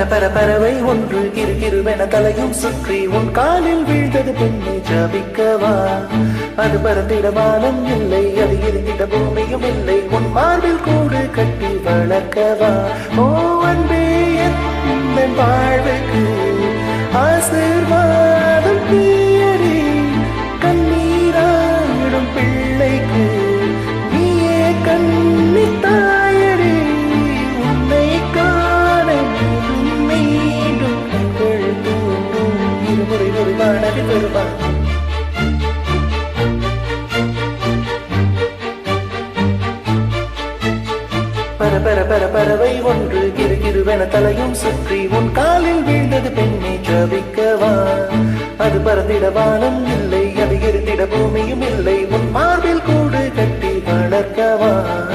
பர பறவை ஒன்று கிருகிருவென தலையும் சுற்றி உன் காலில் வீழ்ந்தது பெண்ணை ஜபிக்கவா அது பறந்திட வானம் இல்லை அது இருந்திட பூமியும் இல்லை உன் மார்பில் கூடு கட்டி வளர்க்கவா ஓ அன்பே எந்த வாழ்வுக்கு ஆசீர்வாதம் நீயடி கண்ணீராடும் பிள்ளைக்கு நீயே கண்ணி தாயடி உன்னை காண மீண்டும் மீண்டும் கண்கள் தூண்டும் இருமுறை ஒரு மனதில் வருவான் பர பர பர பறவை ஒன்று கிருகிருவென தலையும் சுற்றி உன் காலில் வீழ்ந்தது பெண்ணை ஜபிக்கவா அது பறந்திட வானம் இல்லை அது எரிந்திட பூமியும் இல்லை உன் மார்பில் கூடு கட்டி வளர்க்கவா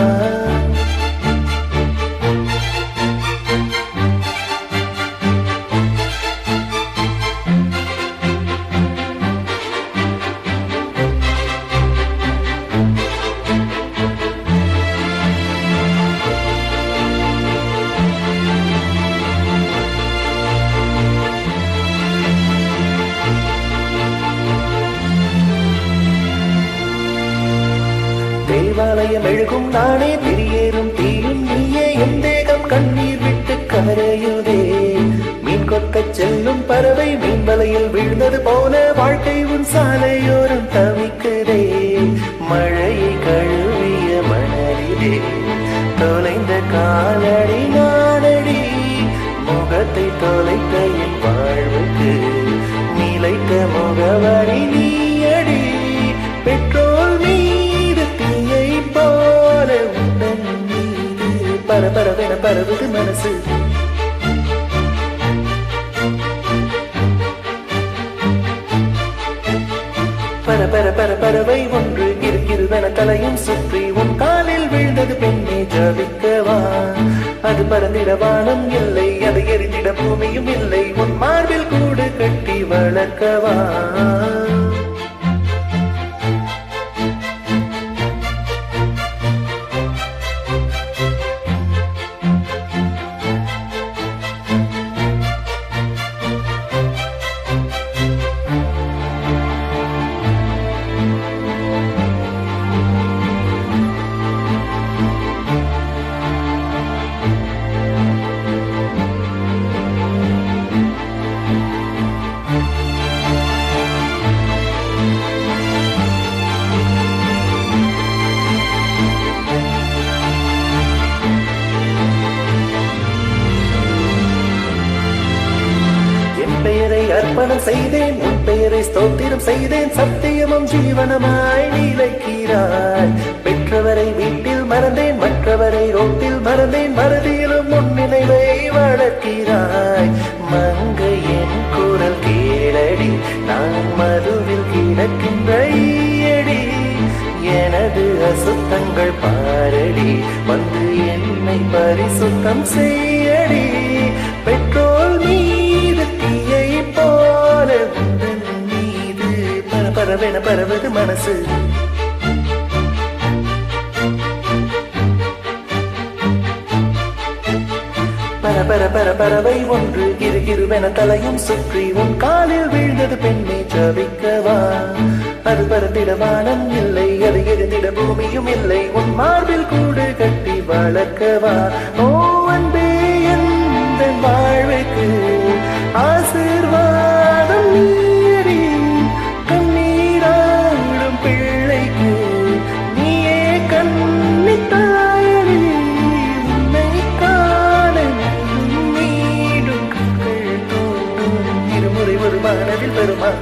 தேவாலயம் எழுகும் நானே திரியேறும் தீயும் நீயே என் தேகம் கண்ணீர் விட்டு கரையுதே மீன் கொத்தச் செல்லும் பறவை மீன் வலையில் வீழ்ந்தது போல வாழ்க்கை உன் சாலையோரம் தவிக்குதே மழையை கழுவிய மணலிலே தொலைந்த காலடி நாடடி முகத்தை தொலைத்த என் வாழ்வுக்கு நிலைத்த முகவரி நீயடி பெட்ரோல் மீது தீயை போல உந்தன் மீது பரபரவென பரவுது மனசு பர பர பர பறவை ஒன்று கிருகிருவென தலையும் சுற்றி உன் காலில் வீழ்ந்தது பெண்ணே ஜபிக்கவா அது பறந்திட வானம் இல்லை அது எரிந்திட பூமியும் இல்லை உன் மார்பில் கூடு கட்டி வளர்க்கவா என் பெயரை அர்ப்பணம் செய்தேன் உன் பெயரை ஸ்தோத்திரம் செய்தேன் சத்தியமும் ஜீவனமாய் நீலைக்கிறாய் பெற்றவரை வீட்டில் மறந்தேன் மற்றவரை ரோட்டில் மறந்தேன் மறதியிலும் உன் நினைவை வளர்க்கிறாய் மங்கை என் குரல் கேளடி நான் மதுவில் கிடக்கின்ற ஈயடி எனது அசுத்தங்கள் பாரடி வந்து என்னை பரிசுத்தம் செய்யடி பெட்ரோல் மீது தீயை போல உந்தன் மீது பர பரவென பரவது மனசு பர பர பர பறவை ஒன்று கிருகிருவென தலையும் சுற்றி உன் காலில் வீழ்ந்தது பெண்ணை ஜபிக்கவா அது பறந்திட வானம் இல்லை அது எரிந்திட பூமியும் இல்லை உன் மார்பில் கூடு கட்டி வளர்க்கவா ஓ அன்பே எந்த வாழ்வுக்கு ஆசீர்வாதம் நீயடி கண்ணீராடும் பிள்ளைக்கு நீயே கண்ணி தாயடி உன்னை காண மீண்டும் மீண்டும் கண்கள் தோன்றும் இருமுறை ஒரு மனதில் பெருமா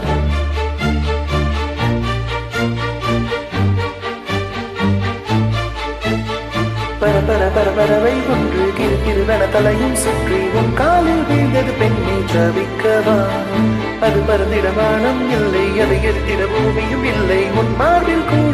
பர பர பர பறவை ஒன்று கிருகிருவென தலையும் சுற்றி உன் காலில் வீழ்ந்தது பெண்ணை ஜபிக்கவா அது பறந்திட வானம் இல்லை அதை எரித்திட பூமியும் இல்லை உன் மார்பில் கூட